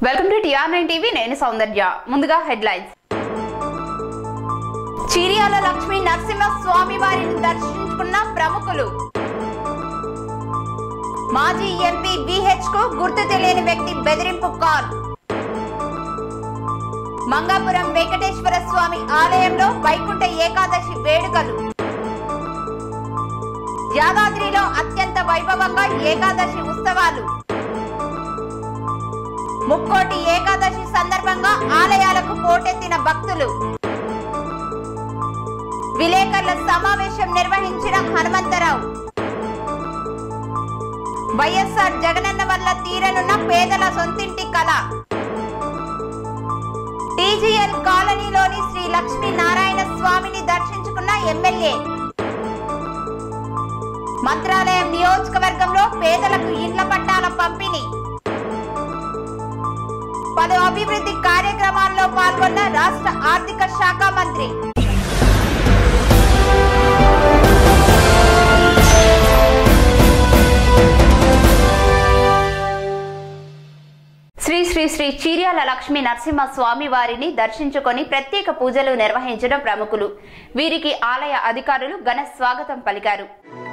Welcome to TR nine TV నేను సౌందర్య ముందుగా headlines Chiriyala Lakshmi Narasimha Swamy వారిని దర్శించుకున్న ప్రముఖులు మాజీ ఎంపీ బిహెచ్ కు గుర్తు తెలియని వ్యక్తి బెదిరింపు కాల్ మంగాపురం వెంకటేశ్వర స్వామి ఆలయంలో వైకుంఠ ఏకాదశి వేడుకలు యాదాద్రిలో అత్యంత వైభవంగా ఏకాదశి ఉత్సవాలు ముక్కోటి ఏకాదశి సందర్భంగా ఆలయాలకు పోటెత్తిన భక్తులు విలేకరుల సమావేశం నిర్వహించిన హనుమంతరావు వైఎస్ఆర్ జగనన్న వల్ల తీరనున్న పేదల సొంతింటి కళ టీజీఎల్ కాలనీలోని శ్రీ లక్ష్మీ నారాయణ స్వామిని దర్శించుకున్న ఎమ్మెల్యే మంత్రాలయం నియోజకవర్గంలో పేదలకు ఇండ్ల పట్టాల పంపిణీ పలు అభివృద్ధి కార్యక్రమాల్లో పాల్గొన్న రాష్ట్ర ఆర్థిక శాఖ మంత్రి శ్రీ శ్రీ శ్రీ చీర్యాల లక్ష్మీ నరసింహ స్వామి వారిని దర్శించుకొని ప్రత్యేక పూజలు నిర్వహించడం ప్రముఖులు వీరికి ఆలయ అధికారులు ఘన స్వాగతం పలికారు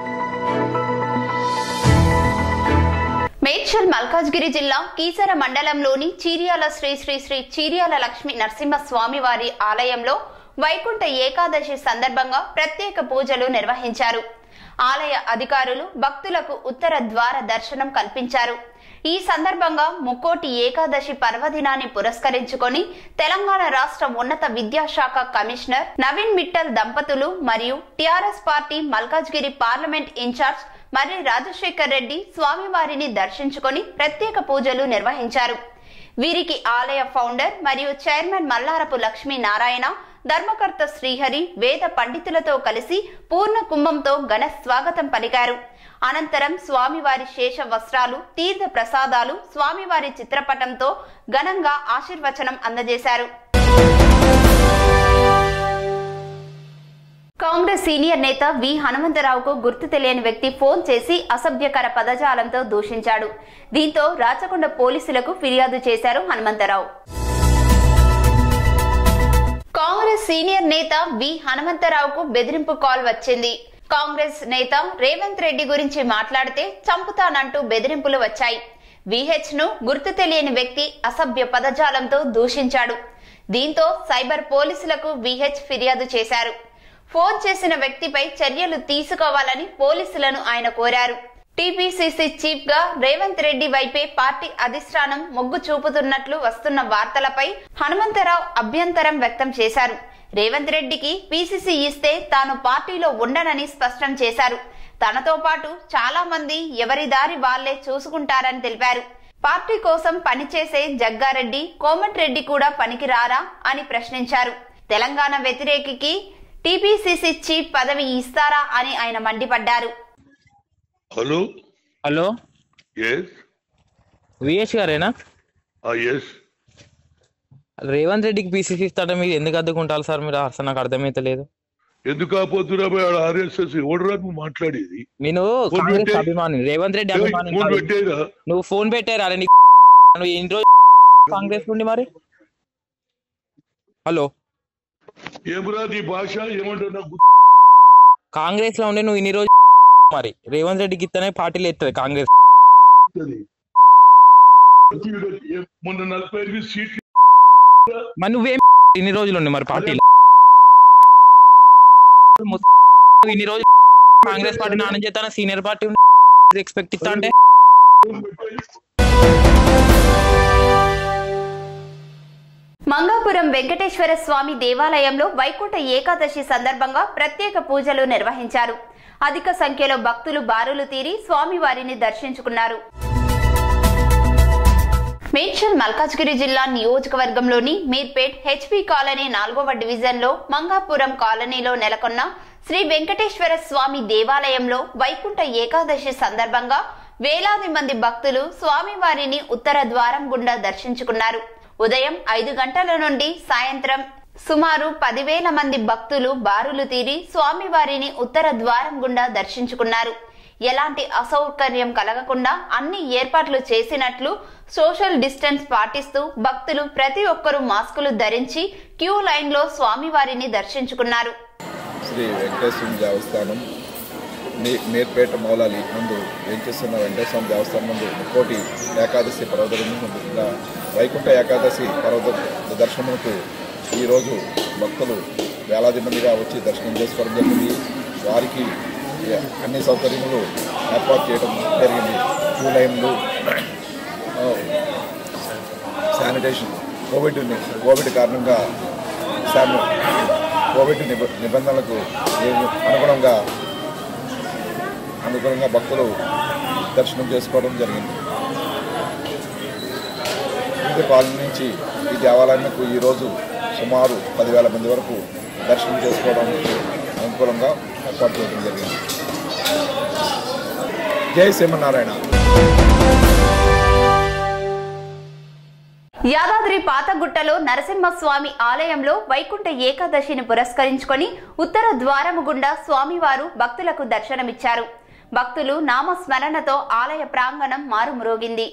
మేడ్చల్ మల్కాజ్గిరి జిల్లా కీసర మండలంలోని చీర్యాల శ్రీ శ్రీ శ్రీ చీర్యాల లక్ష్మీ నరసింహ స్వామి వారి ఆలయంలో వైకుంఠ ఏకాదశి సందర్భంగా ప్రత్యేక పూజలు నిర్వహించారు ఆలయ అధికారులు భక్తులకు ఉత్తర ద్వార దర్శనం కల్పించారు ఈ సందర్భంగా ముక్కోటి ఏకాదశి పర్వదినాన్ని పురస్కరించుకొని తెలంగాణ రాష్ట్ర ఉన్నత విద్యాశాఖ కమిషనర్ నవీన్ మిట్టల్ దంపతులు మరియు TRS party Malkajgiri parliament incharge Marri Rajasekhar Reddy స్వామివారిని దర్శించుకొని ప్రత్యేక పూజలు నిర్వహించారు వీరికి ఆలయ ఫౌండర్ మరియు చైర్మన్ మల్లారపు లక్ష్మీ నారాయణ ధర్మకర్త శ్రీహరి వేద పండితులతో కలిసి పూర్ణ కుంభంతో ఘన స్వాగతం పలికారు అనంతరం స్వామివారి శేష వస్త్రాలు తీర్థ ప్రసాదాలు స్వామివారి చిత్రపటంతో ఘనంగా ఆశీర్వచనం అందజేశారు కాంగ్రెస్ సీనియర్ నేత వి హనుమంతరావుకు గుర్తు తెలియని వ్యక్తి ఫోన్ చేసి అసభ్యకర పదజాలంతో దూషించాడు దీంతో రాచకొండ పోలీసులకు ఫిర్యాదు చేశారు హనుమంతరావు కాంగ్రెస్ సీనియర్ నేత వి హనుమంతరావుకు బెదిరింపు కాల్ వచ్చింది కాంగ్రెస్ నేత రేవంత్ రెడ్డి గురించి మాట్లాడితే చంపుతానంటూ బెదిరింపులు వచ్చాయి విహెచ్ ను గుర్తు తెలియని వ్యక్తి అసభ్య పదజాలంతో దూషించాడు దీంతో సైబర్ పోలీసులకు విహెచ్ ఫిర్యాదు చేశారు ఫోన్ చేసిన వ్యక్తిపై చర్యలు తీసుకోవాలని పోలీసులను ఆయన కోరారు టీపీసీసీ చీఫ్ గా రేవంత్ రెడ్డి వైపే పార్టీ అధిష్టానం మొగ్గు చూపుతున్నట్లు వస్తున్న వార్తలపై హనుమంతరావు అభ్యంతరం వ్యక్తం చేశారు రేవంత్ రెడ్డికి పీసీసీ ఇస్తే తాను పార్టీలో ఉండనని స్పష్టం చేశారు తనతో పాటు చాలా మంది ఎవరి దారి వాళ్లే చూసుకుంటారని తెలిపారు పార్టీ కోసం పనిచేసే జగ్గారెడ్డి కోమటిరెడ్డి కూడా పనికిరారా అని ప్రశ్నించారు తెలంగాణ వ్యతిరేకికి టీపీసీసీ చీఫ్ పదవి ఇస్తారా అని ఆయన మండిపడ్డారు హలో హలో ఎస్ విఎస్ గారేనా ఎస్ రేవంత్ రెడ్డికి పీసీసీ ఇస్తాడ మీరు ఎందుకు అద్దుకుంటారు సార్ మీరు అసలు నాకు అర్థమైతలేదు ఎందుకు కాకపోతున్నా ఆడ ఆర్ఎస్ఎస్ ఎవడరా నువ్వు మాట్లాడేది నేను ఫోన్ కాంగ్రెస్ పెట్టే- అభిమాని రేవంత్ రెడ్డి ఏయ్, అభిమాని ఫోన్ కాదు. పెట్టేరా నువ్వు ఫోన్ పెట్టారు అరే నీకు నువ్వు ఎన్ని రోజులు కాంగ్రెస్ నుండి మరి హలో ఏమరా నీ భాష ఏమంటావు నాకు కాంగ్రెస్ లో ఉండి నువ్వు ఇన్ని రోజులు మరి రేవంత్ రెడ్డికి ఇస్తేనే పార్టీలు ఎత్తుంది కాంగ్రెస్ గుర్తుంది. మొన్న నలభై ఎనిమిది సీట్లు మరి నువ్వేం ఇన్ని రోజులు ఉండి మరి పార్టీలు ఇన్ని రోజులు కాంగ్రెస్ పార్టీ నాన్న చేస్తాన సీనియర్ పార్టీ ఎక్స్పెక్ట్ ఇస్తా అంటే మంగాపురం వెంకటేశ్వర స్వామి దేవాలయంలో వైకుంఠ ఏకాదశి సందర్భంగా ప్రత్యేక పూజలు నిర్వహించారు అధిక సంఖ్యలో భక్తులు బారులు తీరి స్వామివారిని దర్శించుకున్నారు మేడ్చల్ మల్కాజ్గిరి జిల్లా నియోజకవర్గంలోని మీర్పేట్ హెచ్పి కాలనీ నాలుగవ డివిజన్లో మంగాపురం కాలనీలో నెలకొన్న శ్రీ వెంకటేశ్వర స్వామి దేవాలయంలో వైకుంఠ ఏకాదశి సందర్భంగా వేలాది మంది భక్తులు స్వామివారిని ఉత్తర ద్వారం గుండా దర్శించుకున్నారు ఉదయం ఐదు గంటల నుండి సాయంత్రం సుమారు పదివేల మంది భక్తులు బారులు తీరి స్వామివారిని ఉత్తర ద్వారం గుండా దర్శించుకున్నారు ఎలాంటి అసౌకర్యం కలగకుండా అన్ని ఏర్పాట్లు చేసినట్లు సోషల్ డిస్టెన్స్ పాటిస్తూ భక్తులు ప్రతి ఒక్కరూ మాస్కులు ధరించి క్యూ లైన్లో స్వామివారిని దర్శించుకున్నారు శ్రీ వెంకటేశ్వర దేవస్థానం నీ నేర్పేట మౌలాలి నందు వెంకటేశ్వర వెంకటేశ్వర దేవస్థానం నందు ముక్కోటి ఏకాదశి పర్వదినం ముందుగా వైకుంఠ ఏకాదశి పర్వత దర్శనముకు ఈరోజు భక్తులు వేలాది మందిగా వచ్చి దర్శనం చేసుకోవడం జరిగింది వారికి అన్ని సౌకర్యములు ఏర్పాటు చేయడం జరిగింది క్యూ లైన్లు ఆ, శానిటేషన్ కోవిడ్ కోవిడ్ కారణంగా శాని కోవిడ్ నిబ నిబంధనలకు అనుగుణంగా అనుగుణంగా భక్తులు దర్శనం చేసుకోవడం జరిగింది వివిధ కాలనీ నుంచి ఈ దేవాలయానికి ఈరోజు సుమారు పదివేల మంది వరకు దర్శనం చేసుకోవడానికి అనుకూలంగా ఏర్పాటు చేయడం జరిగింది జై శ్రీమన్నారాయణ యాదాద్రి పాతగుట్టలో నరసింహస్వామి ఆలయంలో వైకుంఠ ఏకాదశిని పురస్కరించుకొని ఉత్తర ద్వారము గుండా స్వామివారు భక్తులకు దర్శనమిచ్చారు భక్తులు నామస్మరణతో ఆలయ ప్రాంగణం మారుమ్రోగింది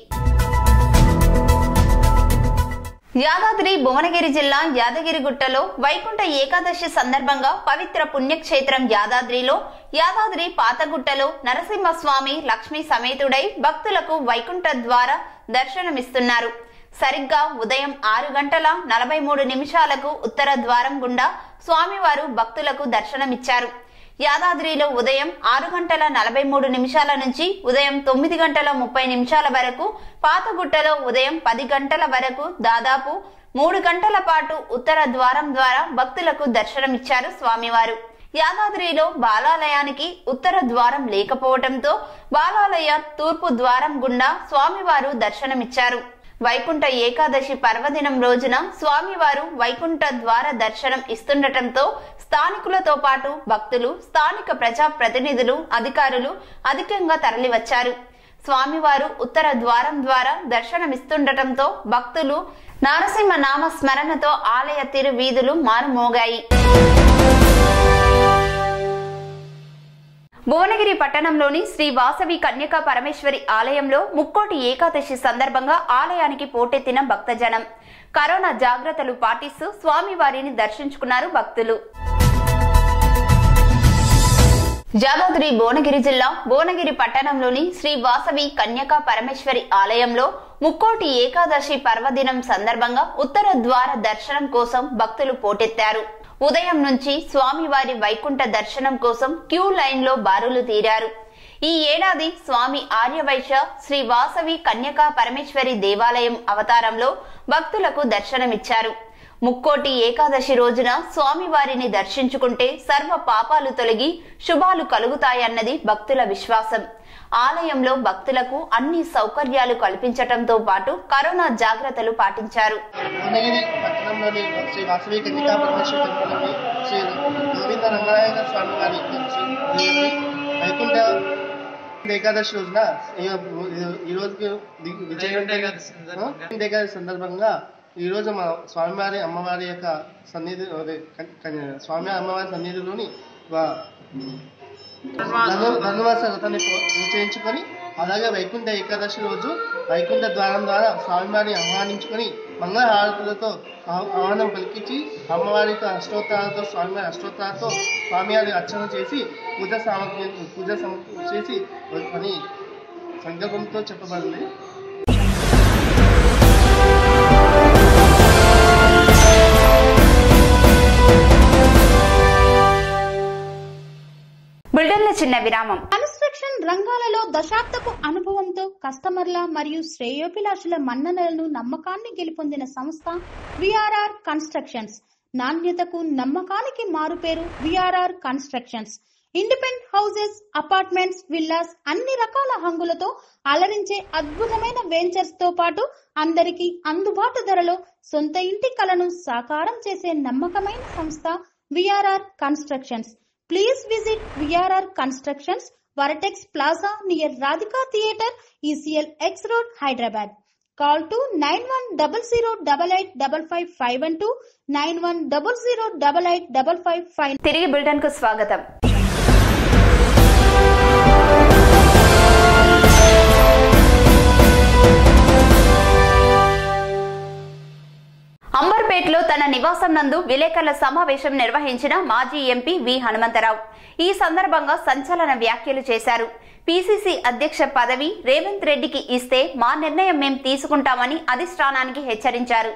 యాదాద్రి భువనగిరి జిల్లా యాదగిరిగుట్టలో వైకుంఠ ఏకాదశి సందర్భంగా పవిత్ర పుణ్యక్షేత్రం యాదాద్రిలో యాదాద్రి పాతగుట్టలో నరసింహస్వామి లక్ష్మీ సమేతుడై భక్తులకు వైకుంఠ ద్వార దర్శనమిస్తున్నారు సరిగ్గా ఉదయం ఆరు గంటల నలభై మూడు నిమిషాలకు ఉత్తర ద్వారం గుండా స్వామివారు భక్తులకు దర్శనమిచ్చారు యాదాద్రిలో ఉదయం ఆరు గంటల నలభై మూడు నిమిషాల నుంచి ఉదయం తొమ్మిది గంటల ముప్పై నిమిషాల వరకు పాతగుట్టలో ఉదయం పది గంటల వరకు దాదాపు మూడు గంటల పాటు ఉత్తర ద్వారం ద్వారా భక్తులకు దర్శనమిచ్చారు స్వామివారు యాదాద్రిలో బాలాలయానికి ఉత్తర ద్వారం లేకపోవడంతో బాలాలయ తూర్పు ద్వారం గుండా స్వామివారు దర్శనమిచ్చారు వైకుంఠ ఏకాదశి పర్వదినం రోజున స్వామివారు వైకుంఠ ద్వార దర్శనం ఇస్తుండటంతో స్థానికులతో పాటు భక్తులు స్థానిక ప్రజా ప్రతినిధులు అధికారులు అధికంగా తరలివచ్చారు స్వామివారు ఉత్తర ద్వారం ద్వారా దర్శనమిస్తుండటంతో భక్తులు నారసింహ నామ స్మరణతో ఆలయ తిరు వీధులు మారుమోగాయి భువనగిరి పట్టణంలోని శ్రీ వాసవి కన్యకా పరమేశ్వరి ఆలయంలో ముక్కోటి ఏకాదశి సందర్భంగా ఆలయానికి పోటెత్తిన భక్తజనం కరోనా జాగ్రత్తలు పాటిస్తూ స్వామివారిని దర్శించుకున్నారు భక్తులు యాదాద్రి భువనగిరి జిల్లా భువనగిరి పట్టణంలోని శ్రీ వాసవి కన్యకా పరమేశ్వరి ఆలయంలో ముక్కోటి ఏకాదశి పర్వదినం సందర్భంగా ఉత్తర ద్వార దర్శనం కోసం భక్తులు పోటెత్తారు ఉదయం నుంచి స్వామివారి వైకుంఠ దర్శనం కోసం క్యూ లైన్ లో బారులు తీరారు ఈ ఏడాది స్వామి ఆర్యవైశ్య శ్రీ వాసవి కన్యకా పరమేశ్వరి దేవాలయం అవతారంలో భక్తులకు దర్శనమిచ్చారు ముక్కోటి ఏకాదశి రోజున స్వామివారిని దర్శించుకుంటే సర్వ పాపాలు తొలగి శుభాలు కలుగుతాయన్నది భక్తుల విశ్వాసం ఆలయంలో భక్తులకు అన్ని సౌకర్యాలు కల్పించటంతో పాటు కరోనా జాగ్రత్తలు పాటించారు భువనగిరి పట్టణంలోని శ్రీ వాసవి కన్యకా పరమేశ్వర టెంపుల్లోని శ్రీ గోవింద రంగనాయక స్వామి వారి శ్రీ వైకుంఠ ఏకాదశి రోజున ఈ- ఈ రోజుకి ది- విజయ వైకుంఠ ఏకాదశి సందర్భంగా ఈ రోజు మా స్వామివారి అమ్మవారి యొక్క సన్నిధి అదే కన్- కన్- స్వామి అమ్మవారి సన్నిధిలోని వా- ధను- ధనుర్మాస వ్రతాన్ని పూ- చేయించుకొని అలాగే వైకుంఠ ఏకాదశి రోజు వైకుంఠ ద్వారం ద్వారా స్వామివారిని ఆహ్వానించుకొని మంగళ హారతులతో ఆహ్- ఆహ్వానం పలికించి అమ్మవారికి అష్టోత్తరాలతో స్వామివారి అష్టోత్తరాలతో స్వామివారి అర్చన చేసి పూజ సామగ్రి పూజ సమ చేసి అని సంకల్పంతో చెప్పబడింది బులెటిన్ల చిన్న విరామం కన్స్ట్రక్షన్ రంగాలలో దశాబ్దపు అనుభవంతో కస్టమర్ల మరియు శ్రేయోభిలాషుల మన్ననలను నమ్మకాన్ని గెలుపొందిన సంస్థ విఆర్ఆర్ కన్స్ట్రక్షన్స్ నాణ్యతకు నమ్మకానికి మారుపేరు VRR constructions independent houses apartments villas అన్ని రకాల హంగులతో అలరించే అద్భుతమైన వెంచర్స్ తో పాటు అందరికీ అందుబాటు ధరలో సొంత ఇంటి కలను సాకారం చేసే నమ్మకమైన సంస్థ VRR constructions Please visit VRR Constructions, Varatex Plaza near Radhika Theatre, ECL X Road, Hyderabad. Call to 9100885551 9100885551. తిరిగి బులెటిన్ కు స్వాగతం అంబర్పేటలో తన నివాసం నందు విలేకరుల సమావేశం నిర్వహించిన మాజీ ఎంపీ వి హనుమంతరావు ఈ సందర్భంగా సంచలన వ్యాఖ్యలు చేశారు పిసిసి అధ్యక్ష పదవి రేవంత్ రెడ్డికి ఇస్తే మా నిర్ణయం మేం తీసుకుంటామని అధిష్టానానికి హెచ్చరించారు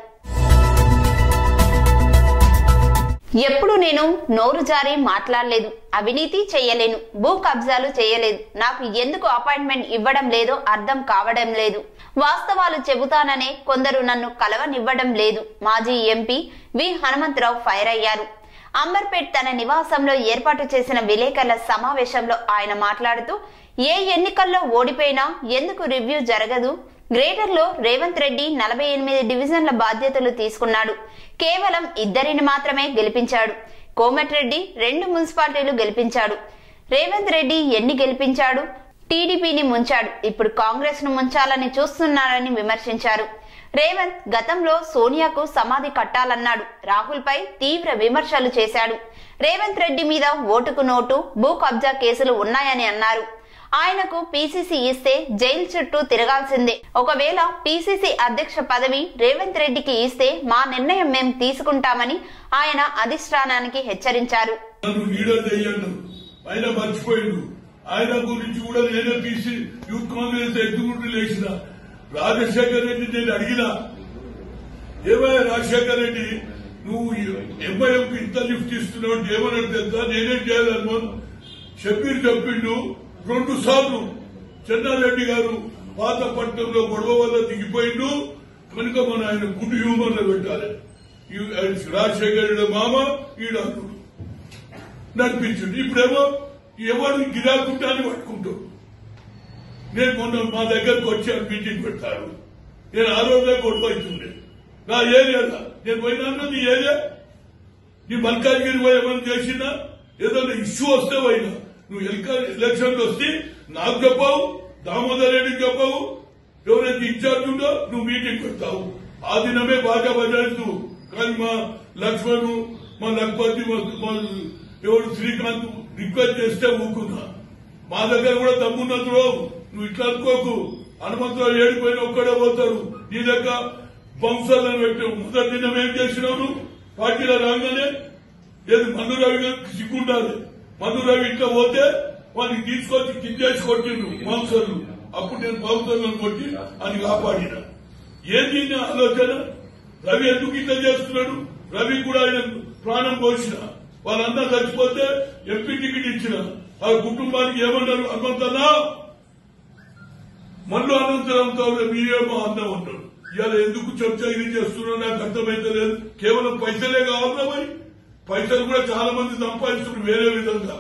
ఎప్పుడు నేను నోరు జారి మాట్లాడలేదు అవినీతి చేయలేను భూ కబ్జాలు చేయలేదు నాకు ఎందుకు అపాయింట్మెంట్ ఇవ్వడం లేదో అర్థం కావడం లేదు వాస్తవాలు చెబుతాననే కొందరు నన్ను కలవనివ్వడం లేదు మాజీ ఎంపీ వి హనుమంతరావు ఫైర్ అయ్యారు అంబర్పేట్ తన నివాసంలో ఏర్పాటు చేసిన విలేకరుల సమావేశంలో ఆయన మాట్లాడుతూ ఏ ఎన్నికల్లో ఓడిపోయినా ఎందుకు రివ్యూ జరగదు గ్రేటర్ లో రేవంత్ రెడ్డి నలభై ఎనిమిది డివిజన్ల బాధ్యతలు తీసుకున్నాడు కేవలం ఇద్దరిని మాత్రమే గెలిపించాడు కోమటిరెడ్డి రెండు మున్సిపాలిటీలు గెలిపించాడు రేవంత్ రెడ్డి ఎన్ని గెలిపించాడు టీడీపీని ముంచాడు ఇప్పుడు కాంగ్రెస్ ను ముంచాలని చూస్తున్నారని విమర్శించారు రేవంత్ గతంలో సోనియాకు సమాధి కట్టాలన్నాడు రాహుల్ పై తీవ్ర విమర్శలు చేశాడు రేవంత్ రెడ్డి మీద ఓటుకు నోటు భూ కబ్జా కేసులు ఉన్నాయని అన్నారు ఆయనకు పీసీసీ ఇస్తే జైలు చుట్టూ తిరగాల్సిందే ఒకవేళ పీసీసీ అధ్యక్ష పదవి రేవంత్ రెడ్డికి ఇస్తే మా నిర్ణయం మేం తీసుకుంటామని ఆయన అధిష్టానానికి హెచ్చరించారు నన్ను లీడర్ చెయ్యండు ఆయన మర్చిపోయిండు ఆయన గురించి కూడా నేనే తీసి యూత్ కాంగ్రెస్ ఎగ్జిక్యూటివ్ లేచిన రాజశేఖర్ రెడ్డి నేను అడిగినా ఏమయ్యా రాజశేఖర్ రెడ్డి నువ్వు ఎంఐఎంకి ఇంత లిఫ్ట్ ఇస్తున్నావు అంటే ఏమన్నాడు తెలుసా నేనేం చేయాలనుకోను షబీర్ చెప్పిండు రెండు సార్లు చెన్నారెడ్డి గారు పాత పట్టణంలో గొడవ వల్ల దిగిపోయిండు కనుక మన ఆయన గుడ్ హ్యూమర్ లో పెట్టాలి ఈ- రాజశేఖర్ రెడ్డి మామ ఈడ అల్లుడు నడిపించండి ఇప్పుడేమో ఎవరు గిరాకుంటాన్ని పట్టుకుంటాడు నేను మొన్న మా దగ్గరకు వచ్చాను మీటింగ్ పెడతారు నేను ఆ రోజే గొడవ అవుతుండే నా ఏరియాలో నేను పోయినా నీ ఏరియా నీ మల్కాజ్గిరి పోయి ఏమైనా చేసినా ఏదైనా ఇష్యూ వస్తే పోయినా నువ్వు ఎలక్షన్ వస్తే నాకు చెప్పావు దామోదర్ రెడ్డికి చెప్పావు ఎవరైతే ఇన్ఛార్జ్ ఉందో నువ్వు మీటింగ్ పెడతావు ఆ దినమే బాగా బజాయిస్తూ కానీ మా లక్ష్మణ్ మా లక్పతి మా మా ఎవరు శ్రీకాంత్ రిక్వెస్ట్ చేస్తే ఊకున్నా మా దగ్గర కూడా దమ్మున్నది నువ్వు ఇట్లా అనుకోకు హనుమంతరావు ఏడిపోయిన ఒక్కడే పోతాడు నీ దగ్గర వంశాలను పెట్టావు మొదటి దినం ఏం చేసినావు నువ్వు పార్టీలో రాగానే ఏది మన్ను రవి గారికి సిగ్గుండాలి మన్ను రవి ఇట్లా పోతే వాడిని తీసుకొచ్చి కిందేసి కొట్టిండు మాంసర్లు అప్పుడు నేను మాంసర్లను కొట్టి అని కాపాడిన ఏంది నీ ఆలోచన రవి ఎందుకు ఇట్లా చేస్తున్నాడు రవి కూడా ఆయన ప్రాణం పోసిన వాళ్ళందరూ చచ్చిపోతే ఎంపీ టికెట్ ఇచ్చిన ఆ కుటుంబానికి ఏమన్నారు హనుమంతన్నా మళ్ళీ అనంతరంతో మీరేమో అన్నం ఉంటాడు ఇవాళ ఎందుకు చర్చ ఇది చేస్తున్నా నాకు అర్థమైతే లేదు కేవలం పైసలే కావాలా మరి పైసలు కూడా చాలా మంది సంపాదిస్తున్నారు వేరే విధంగా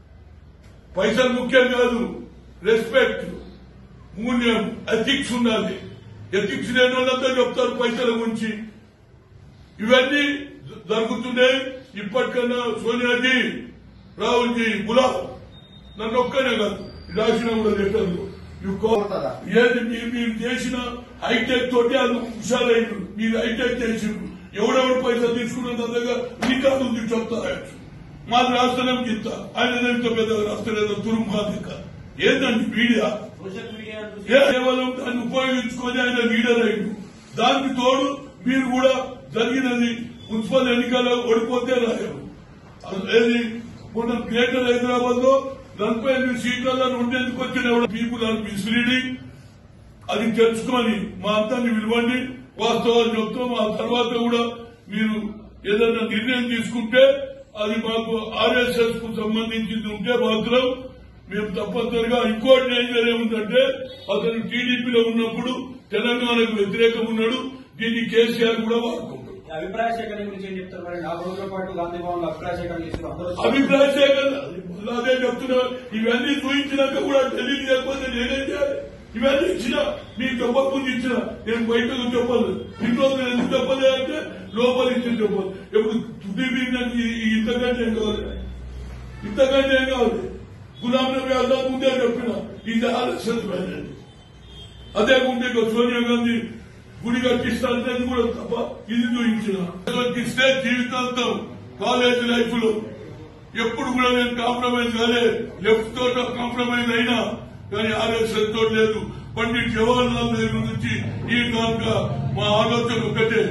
పైసలు ముఖ్యం కాదు రెస్పెక్ట్ మూల్యం ఎథిక్స్ ఉండాలి ఎథిక్స్ లేని వాళ్ళంతా చెప్తారు పైసల గురించి ఇవన్నీ జరుగుతున్నాయి ఇప్పటికన్నా సోనియాజీ రాహుల్జీ గులాబ్ నన్ను ఒక్కనే కాదు రాసిన కూడా లెటర్లు You call- ఏది మీరు మీరు చేసిన హైటెక్ తోటి అది హుషారైండు మీరు హైటెక్ చేసిండ్రు ఎవడెవడు పైసలు తీసుకున్న దగ్గర రికార్డు ఉంది చెప్తారా మాది రాష్ట్రం కింద ఆయన ఎంత పెద్ద రాష్ట్రం తురుము లెక్క ఏంటండి మీడియా ఏ కేవలం దాన్ని ఉపయోగించుకొని ఆయన లీడర్ అయిండు దానికి తోడు మీరు కూడా జరిగినది మున్సిపల్ ఎన్నికల్లో ఓడిపోతే రాయరు అది ఏది మొన్న గ్రేటర్ హైదరాబాద్ లో నలభై ఎనిమిది సీట్లలో ఉండేందుకు వచ్చిన పీపుల్ ఆర్ మిస్లీడింగ్ అది తెలుసుకొని మా అందరిని విలువండి వాస్తవాలు చెప్తాం ఆ తర్వాత కూడా మీరు ఏదైనా నిర్ణయం తీసుకుంటే అది మాకు ఆర్ఎస్ఎస్ కు సంబంధించింది ఉంటే మాత్రం మేము తప్పనిసరిగా ఇంకోటి డేంజర్ ఏముందంటే అతను టీడీపీలో ఉన్నప్పుడు తెలంగాణకు వ్యతిరేకం ఉన్నాడు దీన్ని కేసీఆర్ కూడా వాడుకుంటాడు అభిప్రాయ సేకరణ గురించి ఏం చెప్తారు మరి నాలుగు రోజుల పాటు గాంధీ భవన్ లో అభిప్రాయ సేకరణ చేసిన అందరూ అభిప్రాయ సేకరణ మళ్ళా అదే చెప్తున్నా ఇవన్నీ చూపించినాక కూడా ఢిల్లీ లేకపోతే నేనేం చేయాలి ఇవన్నీ ఇచ్చిన మీకు చెప్పకముందు ఇచ్చిన నేను బయటకు చెప్పదు ఇంట్లో నేను ఎందుకు చెప్పలే అంటే లోపల ఇచ్చిన చెప్పదు ఎప్పుడు తుది వీడినకి ఇంతకంటే ఏం కావాలి ఇంతకంటే ఏం కావాలి గులాం నబీ ఆజాద్ ముందే చెప్పిన ఇది ఆర్ఎస్ఎస్ మేనేజ్ అదే గుండె సోనియా గాంధీ గుడి కట్టిస్తానంటే కూడా తప్ప ఇది చూపించిన కట్టిస్తే జీవితాంతం కాలేజ్ లైఫ్ లో ఎప్పుడు కూడా నేను కాంప్రమైజ్ కాలే లెఫ్ట్ తోట కాంప్రమైజ్ అయినా కానీ ఆర్ఎస్ఎస్ తోటి లేదు పండిట్ జవహర్లాల్ నెహ్రూ నుంచి ఈ దాకా మా ఆలోచన ఒకటే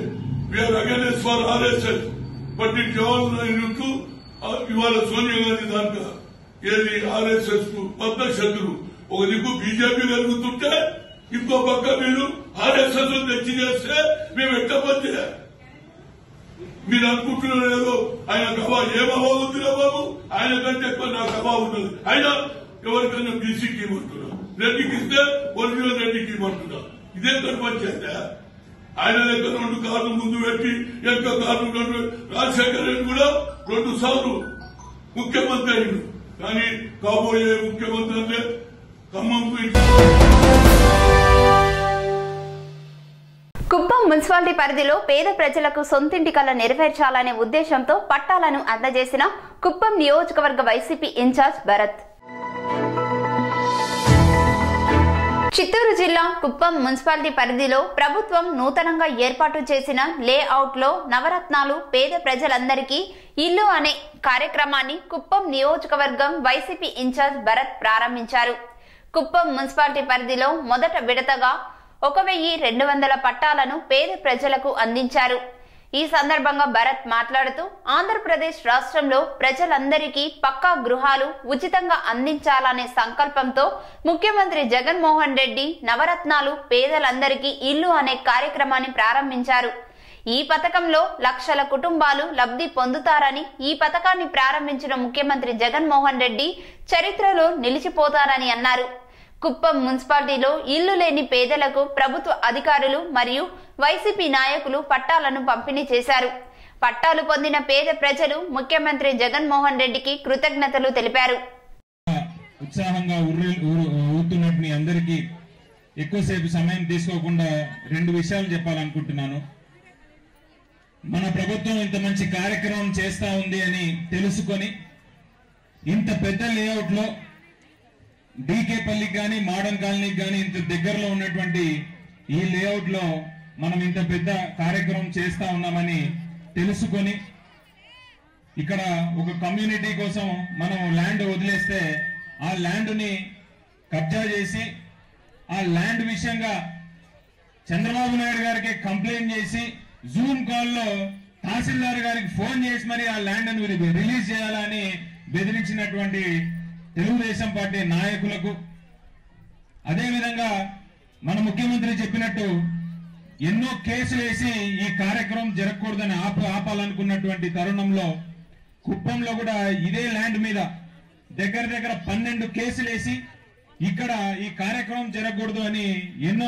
we're against for RSS but ఈ జవహర్లాల్ నెహ్రూకు ఆ, ఇవాళ సోనియా గాంధీ దాకా ఏది ఆర్ఎస్ఎస్ కు పెద్ద శత్రు ఒక దిక్కు బీజేపీ కలుగుతుంటే ఇంకో పక్క మీరు ఆర్ఎస్ఎస్ తెచ్చి చేస్తే మేము ఎట్లా పని మీరు అనుకుంటున్నారు ఏదో ఆయన గవా ఏం అవా ఉందిరా బాబు ఆయన కంటే ఎక్కువ నాకు అవా ఉన్నది ఆయన ఎవరికైనా బీసీకి ఇవ్వమంటున్నా రెడ్డికి ఇస్తే ఒరిజినల్ రెడ్డికి ఇవ్వమంటున్నా ఇదే కనిపించేస్తే ఆయన దగ్గర రెండు కార్లు ముందు పెట్టి ఎంత కార్లు రెండు రాజశేఖర రెడ్డి కూడా రెండు సార్లు ముఖ్యమంత్రి అయిండు కానీ కాబోయే ముఖ్యమంత్రి అంటే ఖమ్మంకు కుప్పం మున్సిపాలిటీ పరిధిలో పేద ప్రజలకు సొంతింటి కల నెరవేర్చాలనే ఉద్దేశంతో పట్టాలను అందజేసిన కుప్పం నియోజకవర్గ వైసీపీ ఇన్ఛార్జ్ భరత్ చిత్తూరు జిల్లా కుప్పం మున్సిపాలిటీ పరిధిలో ప్రభుత్వం నూతనంగా ఏర్పాటు చేసిన లేఅవుట్ లో నవరత్నాలు పేద ప్రజలందరికీ ఇల్లు అనే కార్యక్రమాన్ని కుప్పం నియోజకవర్గం వైసీపీ ఇన్ఛార్జ్ భరత్ ప్రారంభించారు కుప్పం మున్సిపాలిటీ పరిధిలో మొదట విడతగా ఒక వెయ్యి రెండు వందల పట్టాలను పేద ప్రజలకు అందించారు ఈ సందర్భంగా భరత్ మాట్లాడుతూ ఆంధ్రప్రదేశ్ రాష్ట్రంలో ప్రజలందరికీ పక్కా గృహాలు ఉచితంగా అందించాలనే సంకల్పంతో ముఖ్యమంత్రి జగన్మోహన్ రెడ్డి నవరత్నాలు పేదలందరికీ ఇల్లు అనే కార్యక్రమాన్ని ప్రారంభించారు ఈ పథకంలో లక్షల కుటుంబాలు లబ్ధి పొందుతారని ఈ పథకాన్ని ప్రారంభించిన ముఖ్యమంత్రి జగన్మోహన్ రెడ్డి చరిత్రలో నిలిచిపోతారని అన్నారు కుప్పం మున్సిపాలిటీలో ఇల్లు లేని పేదలకు ప్రభుత్వ అధికారులు మరియు వైసీపీ నాయకులు పట్టాలను పంపిణీ చేశారు పట్టాలు పొందిన పేద ప్రజలు ముఖ్యమంత్రి జగన్మోహన్ రెడ్డికి కృతజ్ఞతలు తెలిపారు ఉత్సాహంగా ఉర్రి ఊరు- ఊరుతున్నట్టు మీ అందరికీ ఎక్కువసేపు సమయం తీసుకోకుండా రెండు విషయాలు చెప్పాలనుకుంటున్నాను మన ప్రభుత్వం ఇంత మంచి కార్యక్రమం చేస్తా ఉంది అని తెలుసుకొని ఇంత పెద్ద లేఅవుట్ లో డీకే పల్లికి కానీ మోడర్న్ కాలనీకి కానీ ఇంత దగ్గరలో ఉన్నటువంటి ఈ లేఅవుట్ లో మనం ఇంత పెద్ద కార్యక్రమం చేస్తా ఉన్నామని తెలుసుకొని ఇక్కడ ఒక కమ్యూనిటీ కోసం మనం ల్యాండ్ వదిలేస్తే ఆ ల్యాండ్ ని కబ్జా చేసి ఆ ల్యాండ్ విషయంగా చంద్రబాబు నాయుడు గారికి కంప్లైంట్ చేసి జూమ్ కాల్లో తహసీల్దార్ గారికి ఫోన్ చేసి మరి ఆ ల్యాండ్ ని రిలీజ్ చేయాలని బెదిరించినటువంటి తెలుగుదేశం పార్టీ నాయకులకు అదేవిధంగా మన ముఖ్యమంత్రి చెప్పినట్టు ఎన్నో కేసులు వేసి ఈ కార్యక్రమం జరగకూడదని ఆప ఆపాలనుకున్నటువంటి తరుణంలో కుప్పంలో కూడా ఇదే ల్యాండ్ మీద దగ్గర దగ్గర పన్నెండు కేసులు వేసి ఇక్కడ ఈ కార్యక్రమం జరగకూడదు అని ఎన్నో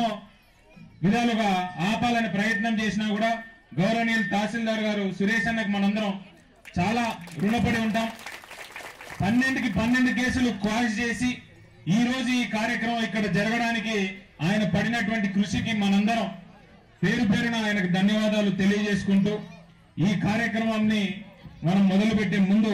విధాలుగా ఆపాలని ప్రయత్నం చేసినా కూడా గౌరవనీయులు తహసీల్దార్ గారు సురేష్ అన్నకు మనందరం చాలా రుణపడి ఉంటాం పన్నెండుకి పన్నెండు కేసులు క్వాష్ చేసి ఈ రోజు ఈ కార్యక్రమం ఇక్కడ జరగడానికి ఆయన పడినటువంటి కృషికి మనందరం పేరు పేరున ఆయనకు ధన్యవాదాలు తెలియజేసుకుంటూ ఈ కార్యక్రమాన్ని మనం మొదలుపెట్టే ముందు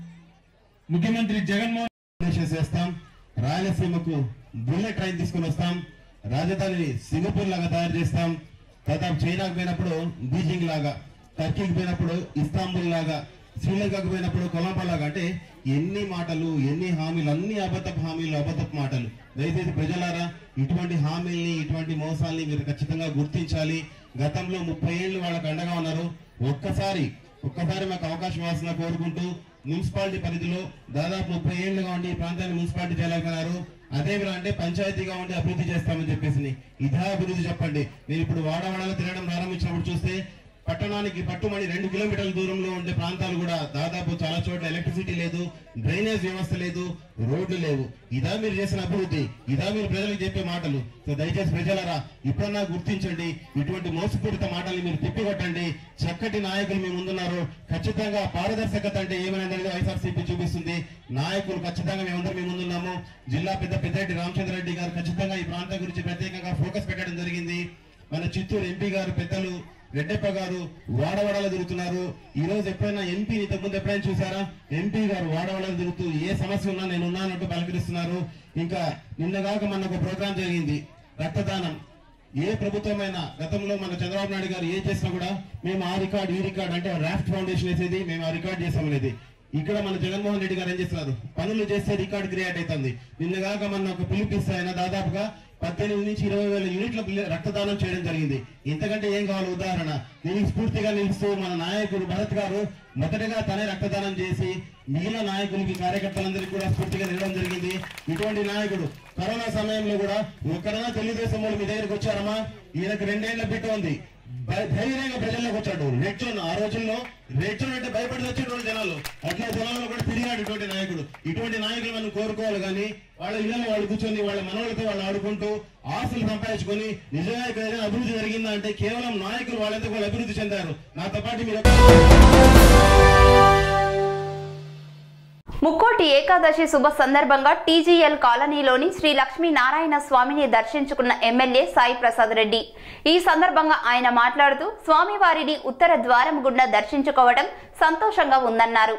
ముఖ్యమంత్రి జగన్మోహన్ ఆపరేషన్ చేస్తాం రాయలసీమకు బుల్లెట్ ట్రైన్ తీసుకుని వస్తాం రాజధానిని సింగపూర్ లాగా తయారు చేస్తాం తర్వాత చైనాకు పోయినప్పుడు బీజింగ్ లాగా టర్కీకి పోయినప్పుడు ఇస్తాంబుల్ లాగా శ్రీలంకకు పోయినప్పుడు కొలంబో లాగా అంటే ఎన్ని మాటలు ఎన్ని హామీలు అన్ని అబద్ధపు హామీలు అబద్ధపు మాటలు దయచేసి ప్రజలారా ఇటువంటి హామీల్ని ఇటువంటి మోసాల్ని మీరు ఖచ్చితంగా గుర్తించాలి గతంలో ముప్పై ఏళ్ళు వాళ్ళకి అండగా ఉన్నారు ఒక్కసారి ఒక్కసారి మాకు అవకాశం ఇవ్వాల్సిన కోరుకుంటూ మున్సిపాలిటీ పరిధిలో దాదాపు ముప్పై ఏళ్లుగా ఉండి ఈ ప్రాంతాన్ని మున్సిపాలిటీ చేయాలనుకున్నారు అదే విధంగా అంటే పంచాయతీగా ఉండి అభివృద్ధి చేస్తామని చెప్పేసి ఇదే అభివృద్ధి చెప్పండి నేను ఇప్పుడు వాడవాడలో తిరగడం ప్రారంభించినప్పుడు చూస్తే పట్టణానికి పట్టుమని రెండు కిలోమీటర్ల దూరంలో ఉండే ప్రాంతాలు కూడా దాదాపు చాలా చోట్ల ఎలక్ట్రిసిటీ లేదు డ్రైనేజ్ వ్యవస్థ లేదు రోడ్లు లేవు ఇదా మీరు చేసిన అభివృద్ధి ఇదా మీరు ప్రజలకు చెప్పే మాటలు సో దయచేసి ప్రజలరా ఇప్పుడన్నా గుర్తించండి ఇటువంటి మోసపూరిత మాటల్ని మీరు తిప్పికొట్టండి చక్కటి నాయకులు మీ ముందున్నారు ఖచ్చితంగా పారదర్శకత అంటే ఏమైనది వైఎస్ఆర్సీపీ చూపిస్తుంది నాయకులు ఖచ్చితంగా మేమందరం మీ ముందున్నాము జిల్లా పెద్ద పెద్దరెడ్డి రామచంద్రరెడ్డి గారు ఖచ్చితంగా ఈ ప్రాంతం గురించి ప్రత్యేకంగా ఫోకస్ పెట్టడం జరిగింది మన చిత్తూరు ఎంపీ గారు పెద్దలు రెడ్డప్ప గారు వాడవాడలో తిరుగుతున్నారు ఈ రోజు ఎప్పుడైనా ఎంపీని ఇంతకుముందు ఎప్పుడైనా చూసారా ఎంపీ గారు వాడవాడలో తిరుగుతూ ఏ సమస్య ఉన్నా నేను ఉన్నానంటూ పలకరిస్తున్నారు ఇంకా నిన్నగాక మన ఒక ప్రోగ్రాం జరిగింది రక్తదానం ఏ ప్రభుత్వమైనా గతంలో మన చంద్రబాబు నాయుడు గారు ఏ చేసినా కూడా మేము ఆ రికార్డ్ ఈ రికార్డ్ అంటే రాఫ్ట్ ఫౌండేషన్ వేసేది మేము ఆ రికార్డ్ చేసామనేది ఇక్కడ మన జగన్మోహన్ రెడ్డి గారు ఏం చేస్తున్నారు పనులు చేస్తే రికార్డ్ క్రియేట్ అవుతుంది నిన్నగాక మన ఒక పిలిపిస్తే ఆయన దాదాపుగా పద్దెనిమిది నుంచి ఇరవై వేల యూనిట్ల బిల్ల- రక్తదానం చేయడం జరిగింది ఇంతకంటే ఏం కావాలి ఉదాహరణ దీనికి స్ఫూర్తిగా నిలుస్తూ మన నాయకుడు భరత్ గారు మొదటగా తనే రక్తదానం చేసి మిగిలిన నాయకులకి కార్యకర్తలందరికీ కూడా స్ఫూర్తిగా నిలవడం జరిగింది ఇటువంటి నాయకుడు కరోనా సమయంలో కూడా ఒక్కడైనా తెలుగుదేశం వాళ్ళు మీ దగ్గరికి వచ్చారమ్మా ఈయనకు రెండేళ్ల బిడ్డ ఉంది భై- ధైర్యంగా ప్రజల్లోకి వచ్చాడు రెడ్ జోన్ ఆ రోజుల్లో రెడ్ జోన్ అంటే భయపడి వచ్చేటువంటి జనాలు అట్లా జనాల్లో కూడా తిరిగాడు ఇటువంటి నాయకుడు ఇటువంటి నాయకులు మనం కోరుకోవాలి కానీ వాళ్ళ ఇళ్ళలో వాళ్ళు కూర్చొని వాళ్ళ మనవాళ్ళతో వాళ్ళు ఆడుకుంటూ ఆస్తులు సంపాదించుకొని నిజంగా ఇక్కడ ఏదైనా అభివృద్ధి జరిగిందా అంటే కేవలం నాయకులు వాళ్ళంతా వాళ్ళు అభివృద్ధి చెందారు నాతో పాటు మీరు ముక్కోటి ఏకాదశి శుభ సందర్భంగా టీజీఎల్ కాలనీలోని శ్రీ లక్ష్మీ నారాయణ స్వామిని దర్శించుకున్న ఎమ్మెల్యే సాయి ప్రసాద్ రెడ్డి ఈ సందర్భంగా ఆయన మాట్లాడుతూ స్వామివారిని ఉత్తర ద్వారం గుండా దర్శించుకోవడం సంతోషంగా ఉందన్నారు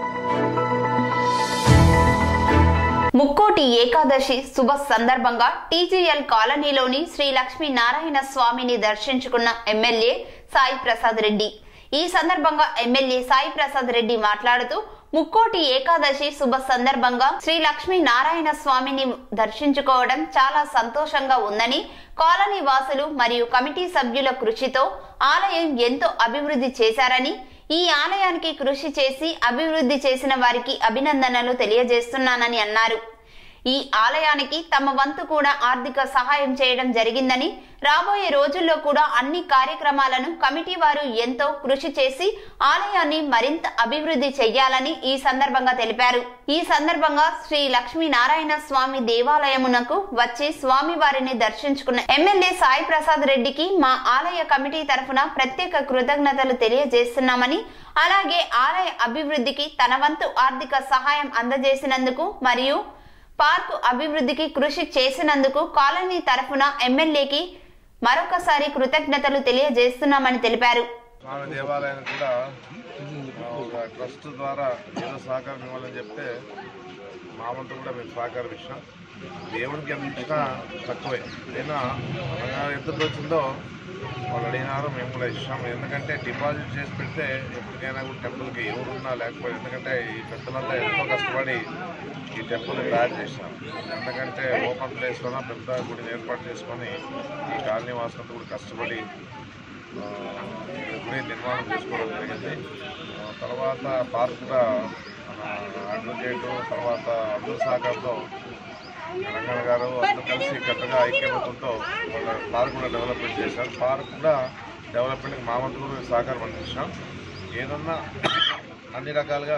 ముక్కోటి ఏకాదశి శుభ సందర్భంగా టీజీఎల్ కాలనీలోని శ్రీ లక్ష్మీ నారాయణ స్వామిని దర్శించుకున్న ఎమ్మెల్యే సాయి ప్రసాద్ రెడ్డి ఈ సందర్భంగా ఎమ్మెల్యే సాయి ప్రసాద్ రెడ్డి మాట్లాడుతూ ముక్కోటి ఏకాదశి శుభ సందర్భంగా శ్రీ లక్ష్మీ నారాయణ స్వామిని దర్శించుకోవడం చాలా సంతోషంగా ఉందని కాలనీ వాసులు మరియు కమిటీ సభ్యుల కృషితో ఆలయం ఎంతో అభివృద్ధి చేశారని ఈ ఆలయానికి కృషి చేసి అభివృద్ధి చేసిన వారికి అభినందనలు తెలియజేస్తున్నానని అన్నారు ఈ ఆలయానికి తమ వంతు కూడా ఆర్థిక సహాయం చేయడం జరిగిందని రాబోయే రోజుల్లో కూడా అన్ని కార్యక్రమాలను కమిటీ వారు ఎంతో కృషి చేసి ఆలయాన్ని మరింత అభివృద్ధి చెయ్యాలని ఈ సందర్భంగా తెలిపారు ఈ సందర్భంగా శ్రీ లక్ష్మీ నారాయణ స్వామి దేవాలయమునకు వచ్చి స్వామి వారిని దర్శించుకున్న ఎమ్మెల్యే సాయి ప్రసాద్ రెడ్డికి మా ఆలయ కమిటీ తరఫున ప్రత్యేక కృతజ్ఞతలు తెలియజేస్తున్నామని అలాగే ఆలయ అభివృద్ధికి తన వంతు ఆర్థిక సహాయం అందజేసినందుకు మరియు పార్కు అభివృద్ధికి కృషి చేసినందుకు కాలనీ తరఫున ఎమ్మెల్యేకి మరొకసారి కృతజ్ఞతలు తెలియజేస్తున్నామని తెలిపారు స్వామి దేవాలయానికి కూడా ఆ, ఒక ట్రస్ట్ ద్వారా ఏదో సహకారం ఇవ్వాలని చెప్తే మా వంతు కూడా మేము సహకారం ఇచ్చాం దేవుడికి ఎంత ఇచ్చినా తక్కువే అయినా మనగా ఎంత వచ్చిందో వాళ్ళు అడిగినారు మేము కూడా ఇచ్చాం ఎందుకంటే డిపాజిట్ చేసి పెడితే ఎప్పటికైనా కూడా టెంపుల్కి ఎవరున్నా లేకపోతే ఎందుకంటే ఈ పెద్దలంతా ఎంతో కష్టపడి ఈ టెంపుల్ తయారు చేసినాం ఎందుకంటే ఓపెన్ ప్లేస్లోన పెద్ద గుడిని ఏర్పాటు చేసుకొని ఈ కాలనీ వాసులంతా కూడా కష్టపడి ఆ, ఇప్పుడే నిర్మాణం చేసుకోవడం జరిగింది ఆ, తర్వాత పార్క్ కూడా మన అడ్వకేటు తర్వాత అందరూ సహకారంతో తెలంగాణ గారు అందరూ కలిసి గట్టగా ఐక్యమతంతో వాళ్ళ పార్క్ కూడా డెవలప్మెంట్ చేశారు పార్క్ కూడా డెవలప్మెంట్కి మా వంతు కూడా సహకారం అందించాం ఏదన్నా అన్ని రకాలుగా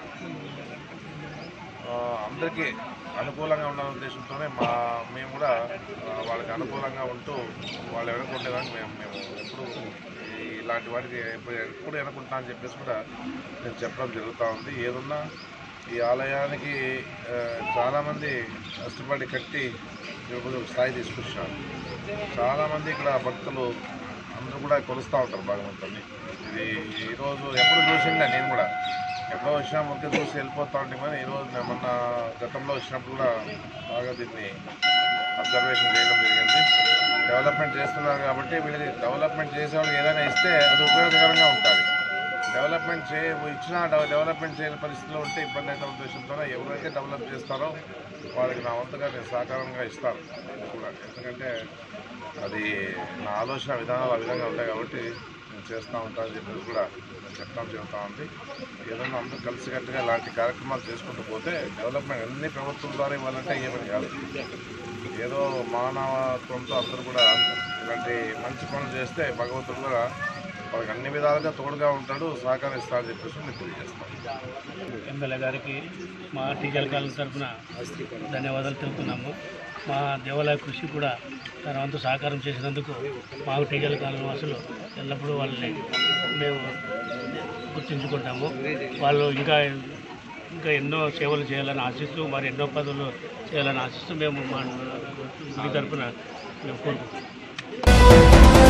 ఆ, అందరికీ అనుకూలంగా ఉండాలనే ఉద్దేశంతోనే మా మేము కూడా ఆ, వాళ్ళకి అనుకూలంగా ఉంటూ వాళ్ళు వెనుకుండేదానికి మేము మేము ఎప్పుడు ఈ- ఇలాంటి వాటికి ఎప్పుడు ఎప్పుడు వెనుకుంటా అని చెప్పేసి కూడా నేను చెప్పడం జరుగుతూ ఉంది ఏదున్నా ఈ ఆలయానికి ఆ, చాలామంది కష్టపడి కట్టి ఈరోజు స్థాయి తీసుకొచ్చినారు చాలామంది ఇక్కడ భక్తులు అందరూ కూడా కొలుస్తూ ఉంటారు భగవంతుని ఇది ఈరోజు ఎప్పుడు చూసిండే నేను కూడా ఎప్పుడో వచ్చినా ముఖ్య చూసి వెళ్ళిపోతా ఉంటాం కానీ ఈరోజు నేను మొన్న గతంలో వచ్చినప్పుడు కూడా బాగా దీన్ని అబ్జర్వేషన్ చేయడం జరిగింది డెవలప్మెంట్ చేస్తున్నారు కాబట్టి వీళ్ళకి డెవలప్మెంట్ చేసేవాళ్ళకి ఏదైనా ఇస్తే అది ఉపయోగకరంగా ఉంటుంది డెవలప్మెంట్ చే ఇచ్చినా డెవ- డెవలప్మెంట్ చేయని పరిస్థితిలో ఉంటే ఇబ్బంది అయితే ఉద్దేశంతో ఎవరైతే డెవలప్ చేస్తారో వాళ్ళకి నా వంతుగా నేను సహకారంగా ఇస్తాను కూడా ఎందుకంటే అది నా ఆలోచన విధానాలు ఆ విధంగా ఉంటాయి కాబట్టి నేను చేస్తూ ఉంటానని చెప్పేసి కూడా నేను చెప్తాం చెబుతా ఉంది ఏదైనా అందరూ కలిసికట్టుగా ఇలాంటి కార్యక్రమాలు చేసుకుంటూ పోతే డెవలప్మెంట్ అన్ని ప్రభుత్వం ద్వారా ఇవ్వాలంటే ఏమని కాదు ఏదో మానవత్వంతో అందరూ కూడా ఇలాంటి మంచి పనులు చేస్తే భగవంతుడు కూడా వాళ్ళకి అన్ని విధాలుగా తోడుగా ఉంటాడు సహకరిస్తాడని చెప్పేసి నేను తెలియజేస్తాను ఎమ్మెల్యే గారికి మా టీచర్ కాలం తరఫున ధన్యవాదాలు తెలుపుతున్నాము మా దేవాలయ కృషి కూడా తన వంతు సహకారం చేసినందుకు మా టీచర్ కాలం వాసులు ఎల్లప్పుడూ వాళ్ళని మేము గుర్తించుకుంటాము వాళ్ళు ఇంకా ఇంకా ఎన్నో సేవలు చేయాలని ఆశిస్తూ మరి ఎన్నో పదవులు చేయాలని ఆశిస్తూ మేము మా గుడి తరఫున మేము కోరుకుంటున్నాం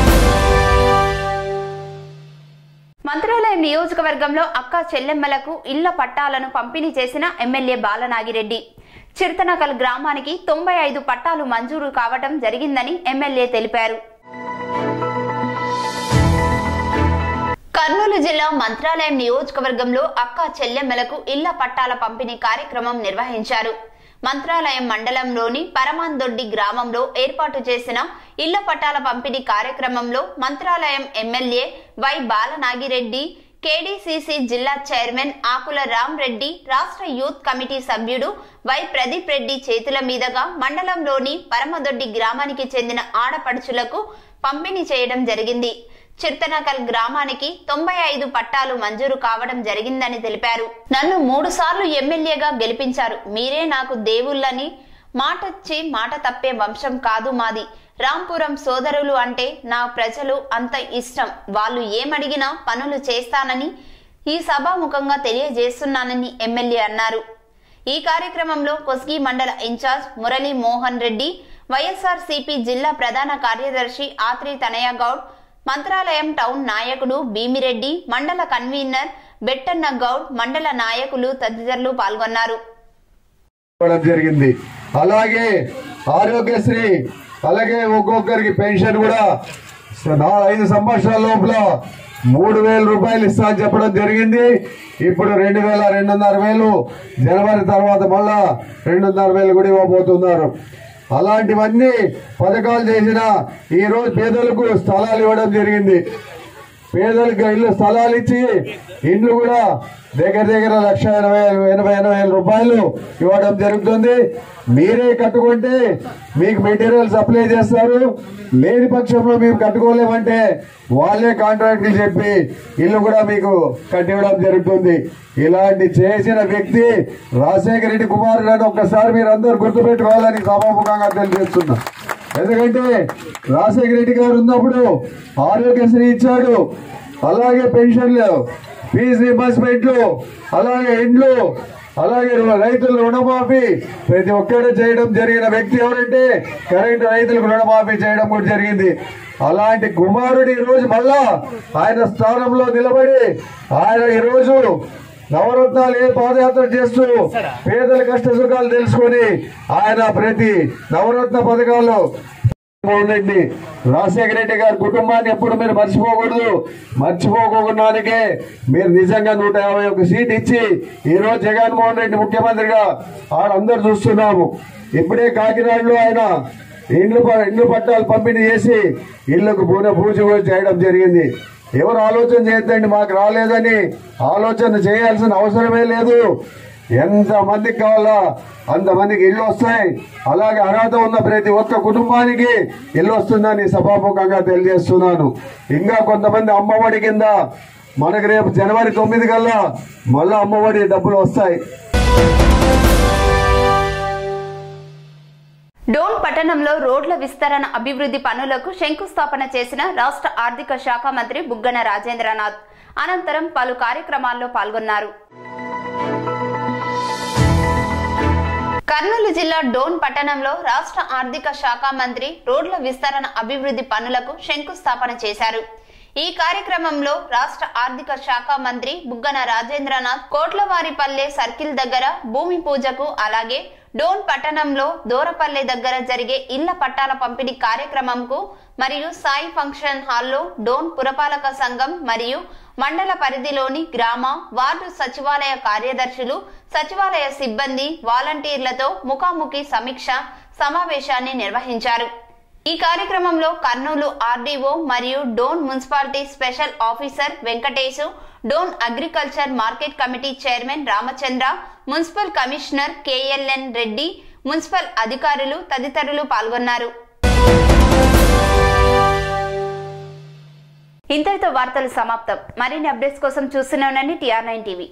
మంత్రాలయం నియోజకవర్గంలో అక్క చెల్లెమ్మలకు ఇళ్ల పట్టాలను పంపిణీ చేసిన ఎమ్మెల్యే బాలనాగిరెడ్డి చిర్తనకల్ గ్రామానికి తొంభై ఐదు పట్టాలు మంజూరు కావటం జరిగిందని ఎమ్మెల్యే తెలిపారు కర్నూలు జిల్లా మంత్రాలయం నియోజకవర్గంలో అక్క చెల్లెమ్మలకు ఇళ్ల పట్టాల పంపిణీ కార్యక్రమం నిర్వహించారు మంత్రాలయం మండలంలోని పరమాందొడ్డి గ్రామంలో ఏర్పాటు చేసిన ఇళ్ల పట్టాల పంపిణీ కార్యక్రమంలో Mantralayam MLA Y Balanagireddy KDCC జిల్లా చైర్మన్ ఆకుల రామ్ రెడ్డి రాష్ట్ర యూత్ కమిటీ సభ్యుడు వై ప్రదీప్ రెడ్డి చేతుల మీదుగా మండలంలోని పరమదొడ్డి గ్రామానికి చెందిన ఆడపడుచులకు పంపిణీ చేయడం జరిగింది చిర్తనకల్ గ్రామానికి తొంభై ఐదు పట్టాలు మంజూరు కావడం జరిగిందని తెలిపారు నన్ను మూడు సార్లు ఎమ్మెల్యేగా గెలిపించారు మీరే నాకు దేవుళ్ళని మాటచ్చి మాట తప్పే వంశం కాదు మాది రాంపురం సోదరులు అంటే నా ప్రజలు అంత ఇష్టం వాళ్ళు ఏమడిగినా పనులు చేస్తానని ఈ సభాముఖంగా తెలియజేస్తున్నానని ఎమ్మెల్యే అన్నారు ఈ కార్యక్రమంలో కొస్గి మండల incharge Murali Mohan Reddy YSR CP జిల్లా ప్రధాన కార్యదర్శి ఆత్రి తనయ గౌడ్ మంత్రాలయం టౌన్ నాయకుడు భీమిరెడ్డి మండల కన్వీనర్ బెట్టన్న గౌడ్ మండల నాయకులు తదితరులు పాల్గొన్నారు ఇవ్వడం జరిగింది అలాగే ఆరోగ్యశ్రీ అలాగే ఒక్కొక్కరికి పెన్షన్ కూడా నా ఐదు సంవత్సరాల లోపల మూడు వేల రూపాయలు ఇస్తా అని చెప్పడం జరిగింది ఇప్పుడు రెండు వేల రెండున్నర వేలు జనవరి తర్వాత మళ్ళా రెండున్నర వేలు కూడా ఇవ్వబోతున్నారు అలాంటివన్నీ పథకాలు చేసిన ఈ రోజు పేదలకు స్థలాలు ఇవ్వడం జరిగింది పేదలకు ఇల్లు స్థలాలు ఇచ్చి ఇండ్లు కూడా దగ్గర దగ్గర లక్ష ఎనభై ఎనభై ఎనభై వేల రూపాయలు ఇవ్వడం జరుగుతుంది మీరే కట్టుకుంటే మీకు మెటీరియల్ సప్లై చేస్తారు లేని పక్షంలో మేము కట్టుకోలేమంటే వాళ్ళే కాంట్రాక్టులు చెప్పి ఇల్లు కూడా మీకు కట్టివ్వడం జరుగుతుంది ఇలాంటి చేసిన వ్యక్తి రాజశేఖర రెడ్డి కుమారుడు అని ఒక్కసారి మీరు అందరూ గుర్తుపెట్టుకోవాలని సభాముఖంగా తెలియజేస్తున్నా ఎందుకంటే రాజశేఖర రెడ్డి గారు ఉన్నప్పుడు ఆరోగ్యశ్రీ ఇచ్చాడు అలాగే పెన్షన్లు ఫీజు రీంబర్స్మెంట్లు అలాగే ఇండ్లు అలాగే రైతుల రుణమాఫీ ప్రతి ఒక్కరు చేయడం జరిగిన వ్యక్తి ఎవరంటే కరెంటు రైతులకు రుణమాఫీ చేయడం కూడా జరిగింది అలాంటి కుమారుడు ఈ రోజు మళ్ళా ఆయన స్థానంలో నిలబడి ఆయన ఈ రోజు నవరత్నాలు ఏ పాదయాత్ర చేస్తూ పేదల కష్ట సుఖాలు తెలుసుకొని ఆయన ప్రతి నవరత్న పథకాలు జగన్మోహన్ రెడ్డి రాజశేఖర రెడ్డి గారి కుటుంబాన్ని ఎప్పుడు మీరు మర్చిపోకూడదు మర్చిపోకుండానికే మీరు నిజంగా నూట యాభై ఒక్క సీట్ ఇచ్చి ఈ రోజు జగన్మోహన్ రెడ్డి ముఖ్యమంత్రిగా ఆడందరూ చూస్తున్నాము ఇప్పుడే కాకినాడలో ఆయన ఇండ్లు ప- ఇండ్లు పట్టాలు పంపిణీ చేసి ఇళ్లకు పూజ పూజ కూడా చేయడం జరిగింది ఎవరు ఆలోచన చేయొద్దండి మాకు రాలేదని ఆలోచన చేయాల్సిన అవసరమే లేదు ఎంత మందికి కావాలా అంతమందికి ఇల్లు వస్తాయి అలాగే అర్హత ఉన్న ప్రతి ఒక్క కుటుంబానికి ఇల్లు వస్తుందని సభాముఖంగా తెలియజేస్తున్నాను ఇంకా కొంతమంది అమ్మఒడి కింద మనకు రేపు జనవరి తొమ్మిది కల్లా మళ్ళా అమ్మఒడి డబ్బులు వస్తాయి డోన్ పట్టణంలో రోడ్ల విస్తరణ అభివృద్ధి పనులకు శంకుస్థాపన చేసిన రాష్ట్ర ఆర్థిక శాఖ మంత్రి బుగ్గన రాజేంద్రనాథ్ అనంతరం పలు కార్యక్రమాల్లో పాల్గొన్నారు కర్నూలు జిల్లా డోన్ పట్టణంలో రాష్ట్ర ఆర్థిక శాఖ మంత్రి రోడ్ల విస్తరణ అభివృద్ధి పనులకు శంకుస్థాపన చేశారు ఈ కార్యక్రమంలో రాష్ట్ర ఆర్థిక శాఖ మంత్రి బుగ్గన రాజేంద్రనాథ్ కోట్లవారిపల్లె సర్కిల్ దగ్గర భూమి పూజకు అలాగే డోన్ పట్టణంలో దూరపల్లె దగ్గర జరిగే ఇళ్ల పట్టాల పంపిణీ కార్యక్రమంకు మరియు సాయి ఫంక్షన్ హాల్లో డోన్ పురపాలక సంఘం మరియు మండల పరిధిలోని గ్రామ వార్డు సచివాలయ కార్యదర్శులు సచివాలయ సిబ్బంది వాలంటీర్లతో ముఖాముఖి సమీక్ష సమావేశాన్ని నిర్వహించారు ఈ కార్యక్రమంలో కర్నూలు ఆర్డీఓ మరియు Dhone municipality special officer Venkatesu Dhone agriculture market committee chairman Ramachandra municipal commissioner KLN Reddy municipal అధికారులు తదితరులు పాల్గొన్నారు ఇంతటితో వార్తలు సమాప్తం మరిన్ని అప్డేట్స్ కోసం చూస్తూనే ఉండండి టీఆర్ నైన్ టీవీ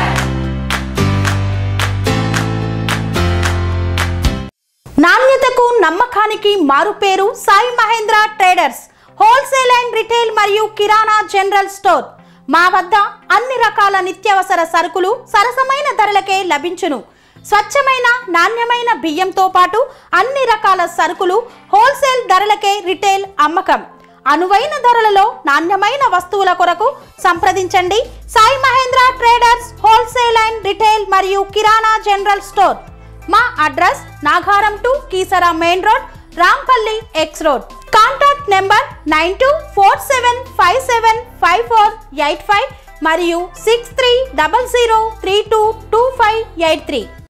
నాణ్యతకు నమ్మకానికి మారుపేరు Sai Mahendra traders wholesale and retail మరియు కిరాణా జనరల్ స్టోర్ మా వద్ద అన్ని రకాల నిత్యావసర సరుకులు సరసమైన ధరలకే లభించును స్వచ్ఛమైన నాణ్యమైన బియ్యంతో పాటు అన్ని రకాల సరుకులు హోల్సేల్ ధరలకే రిటైల్ అమ్మకం అనువైన ధరలలో నాణ్యమైన వస్తువుల కొరకు సంప్రదించండి Sai Mahendra traders wholesale and retail మరియు కిరాణా జనరల్ స్టోర్ మా address Nagaram to Keesara main road Rampally X road contact WhatsApp number nine two four seven five seven five four eight five మరియు six three double zero three two two five eight three